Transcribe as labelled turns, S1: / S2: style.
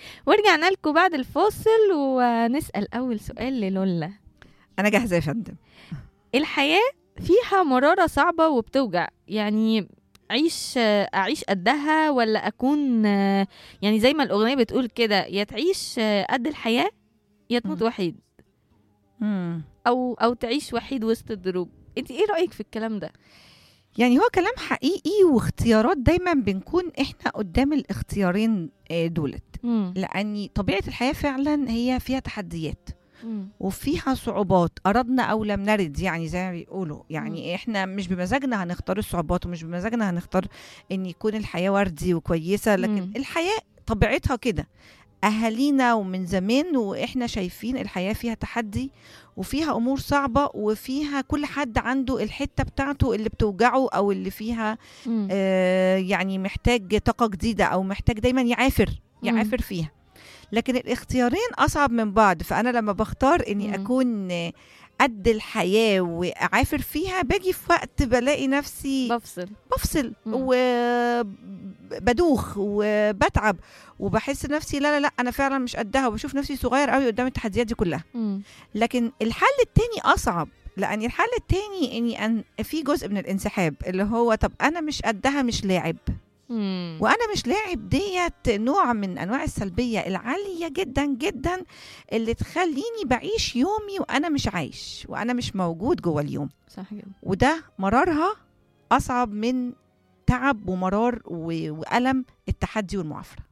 S1: ورجعنا لكم بعد الفاصل ونسأل أول سؤال للولا
S2: انا جاهزه يا فندم
S1: الحياة فيها مرارة صعبة وبتوجع يعني عيش أعيش قدها ولا أكون يعني زي ما الأغنية بتقول كده يا تعيش قد الحياة يا تموت
S2: مم.
S1: وحيد
S2: مم.
S1: أو أو تعيش وحيد وسط الدروب انت ايه رأيك في الكلام ده؟
S2: يعني هو كلام حقيقي واختيارات دايما بنكون احنا قدام الاختيارين آه، دولت
S1: مم.
S2: لان طبيعه الحياه فعلا هي فيها تحديات
S1: مم.
S2: وفيها صعوبات أردنا أو لم نرد يعني زي ما بيقولوا يعني إحنا مش بمزاجنا هنختار الصعوبات ومش بمزاجنا هنختار إن يكون الحياة وردي وكويسة لكن
S1: مم.
S2: الحياة طبيعتها كده أهالينا ومن زمان وإحنا شايفين الحياة فيها تحدي وفيها أمور صعبة وفيها كل حد عنده الحتة بتاعته اللي بتوجعه أو اللي فيها
S1: مم.
S2: آه يعني محتاج طاقة جديدة أو محتاج دايما يعافر
S1: مم.
S2: يعافر فيها لكن الاختيارين أصعب من بعض فأنا لما بختار إني
S1: مم.
S2: أكون آه، قد الحياة وأعافر فيها باجي في وقت بلاقي نفسي
S1: بفصل
S2: بفصل
S1: مم.
S2: وبدوخ وبتعب وبحس نفسي لا لا لا أنا فعلا مش قدها وبشوف نفسي صغير قوي قدام التحديات دي كلها
S1: مم.
S2: لكن الحل التاني اصعب لان الحل التاني اني أن في جزء من الانسحاب اللي هو طب انا مش قدها مش لاعب
S1: مم.
S2: وانا مش لاعب ديت نوع من انواع السلبيه العاليه جدا جدا اللي تخليني بعيش يومي وانا مش عايش وانا مش موجود جوه اليوم
S1: صح كده
S2: وده مرارها اصعب من تعب ومرار و- والم التحدي والمعافره